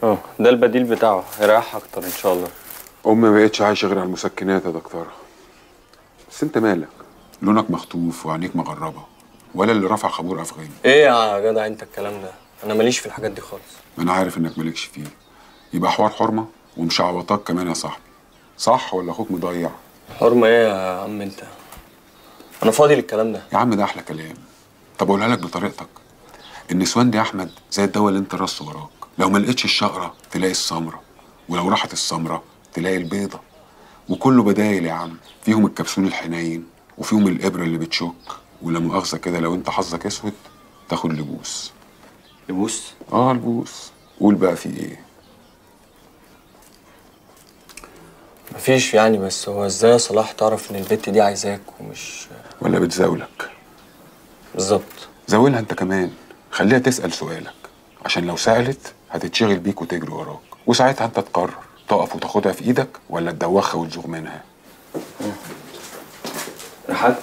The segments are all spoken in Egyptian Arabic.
اه ده البديل بتاعه هيريحها اكتر ان شاء الله امي ما بقتش عايشه غير على المسكنات يا دكتوره بس انت مالك لونك مخطوف وعينيك مغربه ولا اللي رفع خمور افغاني ايه يا جدع انت الكلام ده انا ماليش في الحاجات دي خالص انا عارف انك مالكش فيه يبقى حوار حرمه ومشعوطات كمان يا صاحبي صح ولا اخوك مضيع حرمه ايه يا عم انت انا فاضي للكلام ده يا عم ده احلى كلام طب اقولها لك بطريقتك النسوان دي يا احمد زي الدواء اللي انت رصه وراك لو ما لقيتش الشقره تلاقي السمره ولو راحت السمره تلاقي البيضه وكله بدايل يا عم فيهم الكبسول الحنين وفيهم الابره اللي بتشك ولا مؤاخذه كده لو انت حظك اسود تاخد لبوس لبوس اه البوس قول بقى في ايه مفيش يعني بس هو ازاي يا صلاح تعرف ان البت دي عايزاك ومش ولا بتزاولك بالظبط زاولها انت كمان خليها تسال سؤالك عشان لو سالت هتتشغل بيك وتجري وراك وساعتها انت تقرر تقف وتاخدها في ايدك ولا تدوخها وتزوغ منها رحت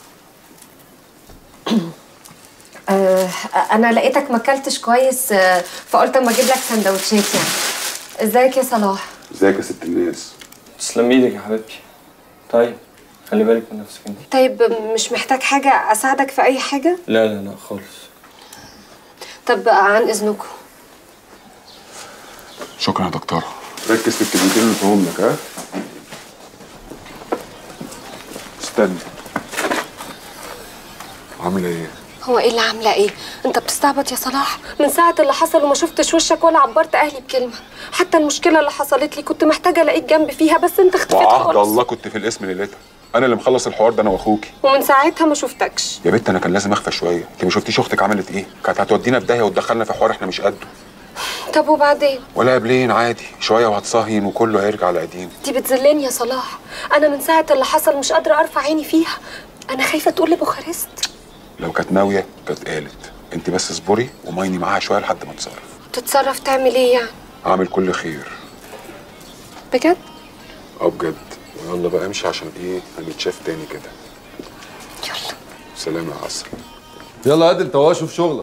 آه انا لقيتك ما اكلتش كويس آه فقلت اما اجيب لك سندوتشات يعني ازيك يا صلاح ازيك يا ست الناس تسلم ايدك يا حبيبتي طيب خلي بالك من نفسك انت طيب مش محتاج حاجه اساعدك في اي حاجه لا لا لا خالص طب عن اذنكم شكرا يا دكتوره ركز في الكلمتين اللي فيهم لك ها استنى عامله ايه هو ايه اللي عامله ايه انت بتستعبط يا صلاح من ساعه اللي حصل وما شفتش وشك ولا عبرت اهلي بكلمه حتى المشكله اللي حصلت لي كنت محتاجه الاقيك جنبي فيها بس انت اختفيت وعهد خالص الله كنت في الاسم ليلتها انا اللي مخلص الحوار ده انا واخوكي ومن ساعتها ما شفتكش يا بنت انا كان لازم اخفى شويه انت ما شفتيش اختك عملت ايه كانت هتودينا في داهيه وتدخلنا في حوار احنا مش قده طب وبعدين ولا قبلين عادي شويه وهتصهين وكله هيرجع لقديم دي بتذلني يا صلاح انا من ساعه اللي حصل مش قادره ارفع عيني فيها انا خايفه تقول لي بوخارست لو كانت ناويه كانت قالت انت بس اصبري ومايني معاها شويه لحد ما اتصرف تتصرف تعمل ايه يعني اعمل كل خير بجد اه بجد ويلا بقى امشي عشان ايه هنتشاف تاني كده يلا سلام يا عسل يلا قد انت وهو شوف شغلك